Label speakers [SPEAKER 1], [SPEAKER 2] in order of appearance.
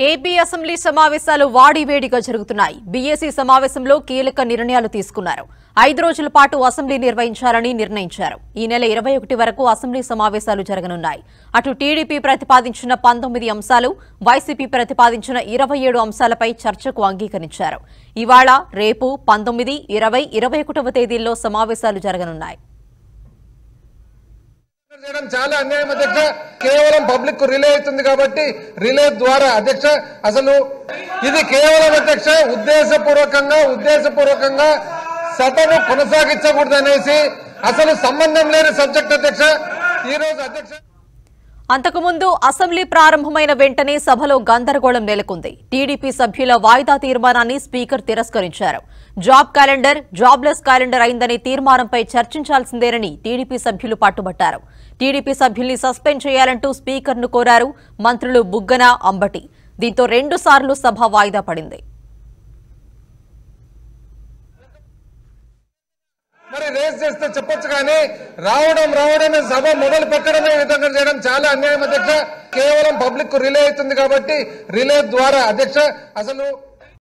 [SPEAKER 1] AP assembly సమావేశాలు వాడివేడిగా జరుగుతున్నాయి BAC సమావేశంలో కీలక నిర్ణయాలు తీసుకున్నారు ఐదు రోజుల పాటు అసెంబ్లీ నిర్వహించాలని నిర్ణయించారు ఈ నెల ఇరవై ఒకటి వరకు అసెంబ్లీ సమావేశాలు జరగనున్నాయి అటు టీడీపీ ప్రతిపాదించిన పంతొమ్మిది అంశాలు వైసీపీ ప్రతిపాదించిన ఇరవై ఏడు అంశాలపై చర్చకు అంగీకరించారు ఇవాళ రేపు పంతొమ్మిది ఇరవై ఇరవై ఒకటవ తేదీల్లో సమావేశాలు జరగనున్నాయి
[SPEAKER 2] చేయడం చాలా అన్యాయం అధ్యక్ష కేవలం పబ్లిక్ కు రిలే అవుతుంది కాబట్టి రిలే ద్వారా అధ్యక్ష అసలు ఇది కేవలం అధ్యక్ష ఉద్దేశపూర్వకంగా ఉద్దేశపూర్వకంగా సభను కొనసాగించకూడదు అనేసి అసలు సంబంధం లేని సబ్జెక్ట్ అధ్యక్ష ఈ రోజు అధ్యక్ష
[SPEAKER 1] అంతకుముందు అసెంబ్లీ ప్రారంభమైన వెంటనే సభలో గందరగోళం నెలకొంది టీడీపీ సభ్యుల వాయిదా తీర్మానాన్ని స్పీకర్ తిరస్కరించారు జాబ్ క్యాలెండర్ జాబ్లెస్ క్యాలెండర్ అయిందనే తీర్మానంపై చర్చించాల్సిందేనని టీడీపీ సభ్యులు పట్టుబట్టారు టీడీపీ సభ్యుల్ని సస్పెండ్ చేయాలంటూ స్పీకర్ను కోరారు మంత్రులు బుగ్గన అంబటి దీంతో రెండు సార్లు సభ వాయిదా పడింది
[SPEAKER 2] మరి రేస్ చేస్తే చెప్పొచ్చు కానీ రావడం రావడమే సభ మొదలు పెట్టడమే ఈ విధంగా చేయడం చాలా అన్యాయం అధ్యక్ష కేవలం పబ్లిక్ కు రిలే అవుతుంది కాబట్టి రిలే ద్వారా అధ్యక్ష అసలు